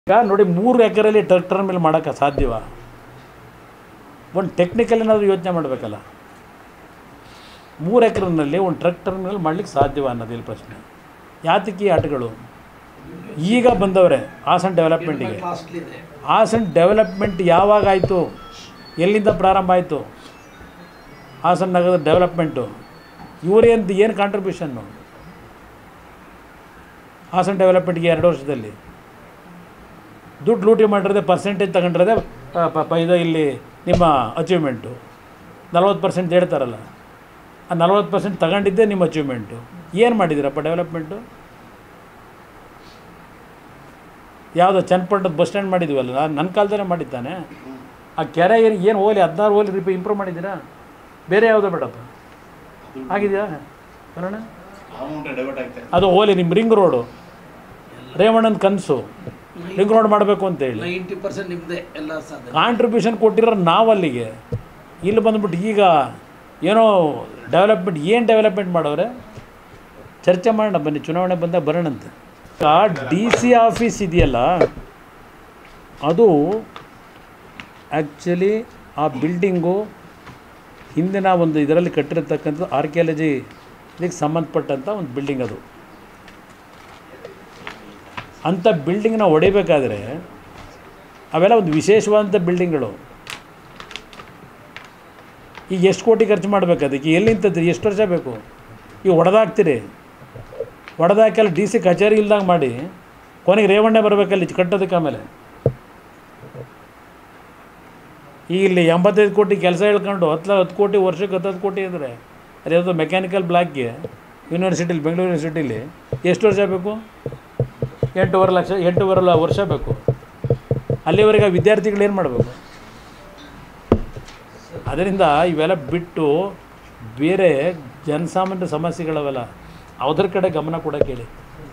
ಈಗ ನೋಡಿ ಮೂರು ಎಕರೆಯಲ್ಲಿ ಟ್ರ್ಯಾಕ್ಟರ್ ಮೇಲೆ ಮಾಡೋಕ್ಕೆ ಸಾಧ್ಯವ ಒಂದು ಟೆಕ್ನಿಕಲ್ ಏನಾದರೂ ಯೋಚನೆ ಮಾಡಬೇಕಲ್ಲ ಮೂರು ಎಕರೆನಲ್ಲಿ ಒಂದು ಟ್ರ್ಯಾಕ್ಟರ್ ಮೇಲೆ ಮಾಡ್ಲಿಕ್ಕೆ ಸಾಧ್ಯವ ಅನ್ನೋದು ಇಲ್ಲಿ ಪ್ರಶ್ನೆ ಯಾತಕ್ಕೆ ಈ ಆಟಗಳು ಈಗ ಬಂದವರೆ ಹಾಸನ್ ಡೆವಲಪ್ಮೆಂಟಿಗೆ ಕಾಸ್ಟ್ಲಿ ಇದೆ ಹಾಸನ್ ಡೆವಲಪ್ಮೆಂಟ್ ಯಾವಾಗ ಆಯಿತು ಎಲ್ಲಿಂದ ಪ್ರಾರಂಭ ಆಯಿತು ಹಾಸನ್ ನಗರದ ಡೆವಲಪ್ಮೆಂಟು ಇವರೇನು ಏನು ಕಾಂಟ್ರಿಬ್ಯೂಷನ್ನು ಹಾಸನ್ ಡೆವಲಪ್ಮೆಂಟ್ಗೆ ಎರಡು ವರ್ಷದಲ್ಲಿ ದುಡ್ಡು ಲೂಟಿ ಮಾಡಿರೋದೆ ಪರ್ಸೆಂಟೇಜ್ ತಗೊಂಡಿರೋದೆ ಪ- ಪ- ಪ- ಇದು ಇಲ್ಲಿ ನಿಮ್ಮ ಅಚೀವ್ಮೆಂಟು ನಲ್ವತ್ತು ಪರ್ಸೆಂಟ್ ಹೇಳ್ತಾರಲ್ಲ ಆ ನಲ್ವತ್ತು ಪರ್ಸೆಂಟ್ ತಗೊಂಡಿದ್ದೇ ನಿಮ್ಮ ಅಚೀವ್ಮೆಂಟು ಏನು ಮಾಡಿದ್ದೀರಪ್ಪ ಡೆವಲಪ್ಮೆಂಟು ಯಾವುದೋ ಚನ್ನಪಟ್ಟಣದ ಬಸ್ ಸ್ಟ್ಯಾಂಡ್ ಮಾಡಿದ್ವಲ್ಲ ನಾನು ನನ್ನ ಕಾಲದಲ್ಲೇ ಮಾಡಿದ್ದಾನೆ ಆ ಕೆರೆ ಏನು ಏನು ಓಲಿ ಹದಿನಾರು ಓಲಿ ರಿಪಿ ಇಂಪ್ರೂವ್ ಮಾಡಿದ್ದೀರಾ ಬೇರೆ ಯಾವುದೋ ಬೇಡಪ್ಪ ಆಗಿದೆಯಾ ಬರೋಣ ಅಮೌಂಟ್ ಡೈವರ್ಟ್ ಆಗ್ತಾ ಅದು ಓಲಿ ನಿಮ್ಮ ರಿಂಗ್ ರೋಡು ರೇವಣ್ಣನ ಕನಸು ರಿಂಗ್ ರೋಡ್ ಮಾಡಬೇಕು ಅಂತೇಳಿ ನೈಂಟಿ ಪರ್ಸೆಂಟ್ ನಿಮ್ಮದೇ ಎಲ್ಲ ಸಾಧನೆ ಕಾಂಟ್ರಿಬ್ಯೂಷನ್ ಕೊಟ್ಟಿರೋ ನಾವು ಅಲ್ಲಿಗೆ ಇಲ್ಲಿ ಬಂದ್ಬಿಟ್ಟು ಈಗ ಏನೋ ಡೆವಲಪ್ಮೆಂಟ್ ಏನು ಡೆವಲಪ್ಮೆಂಟ್ ಮಾಡೋರೆ ಚರ್ಚೆ ಮಾಡೋಣ ಬನ್ನಿ ಚುನಾವಣೆ ಬಂದಾಗ ಬರೋಣಂತೆ ಡಿ ಸಿ ಆಫೀಸ್ ಇದೆಯಲ್ಲ ಅದು ಆ್ಯಕ್ಚುಲಿ ಆ ಬಿಲ್ಡಿಂಗು ಹಿಂದಿನ ಒಂದು ಇದರಲ್ಲಿ ಕಟ್ಟಿರತಕ್ಕಂಥ ಆರ್ಕಿಯಾಲಜಿ ಇದಕ್ಕೆ ಸಂಬಂಧಪಟ್ಟಂಥ ಒಂದು ಬಿಲ್ಡಿಂಗ್ ಅದು ಅಂಥ ಬಿಲ್ಡಿಂಗ್ನ ಹೊಡಿಬೇಕಾದ್ರೆ ಅವೆಲ್ಲ ಒಂದು ವಿಶೇಷವಾದಂಥ ಬಿಲ್ಡಿಂಗ್ಗಳು ಈಗ ಎಷ್ಟು ಕೋಟಿ ಖರ್ಚು ಮಾಡಬೇಕು ಅದಕ್ಕೆ ಎಲ್ಲಿಂತದ್ರಿ ಎಷ್ಟು ವರ್ಷ ಬೇಕು ಈಗ ಹೊಡೆದಾಕ್ತೀರಿ ಹೊಡೆದಾಕೆಲ್ಲ ಡಿ ಸಿ ಕಚೇರಿ ಇಲ್ದಂಗೆ ಮಾಡಿ ಕೊನೆಗೆ ರೇವಣ್ಣೆ ಬರಬೇಕಲ್ಲಿ ಕಟ್ಟೋದಕ್ಕೆ ಆಮೇಲೆ ಈಗ ಇಲ್ಲಿ ಎಂಬತ್ತೈದು ಕೋಟಿ ಕೆಲಸ ಹೇಳ್ಕೊಂಡು ಹತ್ತು ಹತ್ತು ಕೋಟಿ ವರ್ಷಕ್ಕೆ ಹತ್ತು ಹತ್ತು ಕೋಟಿ ಇದ್ದರೆ ಅದ್ಯಾವುದು ಮೆಕ್ಯಾನಿಕಲ್ ಬ್ಲಾಕ್ಗೆ ಯೂನಿವರ್ಸಿಟಿಲಿ ಬೆಂಗಳೂರು ಯೂನಿವರ್ಸಿಟಿಲಿ ಎಷ್ಟು ವರ್ಷ ಬೇಕು ಎಂಟೂವರೆ ಲಕ್ಷ ಎಂಟೂವರೆ ಲ- ವರ್ಷ ಬೇಕು ಅಲ್ಲಿವರೆಗೆ ಆ ವಿದ್ಯಾರ್ಥಿಗಳು ಏನು ಮಾಡಬೇಕು ಅದರಿಂದ ಇವೆಲ್ಲ ಬಿಟ್ಟು ಬೇರೆ ಜನಸಾಮಾನ್ಯರ ಸಮಸ್ಯೆಗಳವೆಲ್ಲ ಅದ್ರ ಕಡೆ ಗಮನ ಕೊಡೋಕೆ ಹೇಳಿ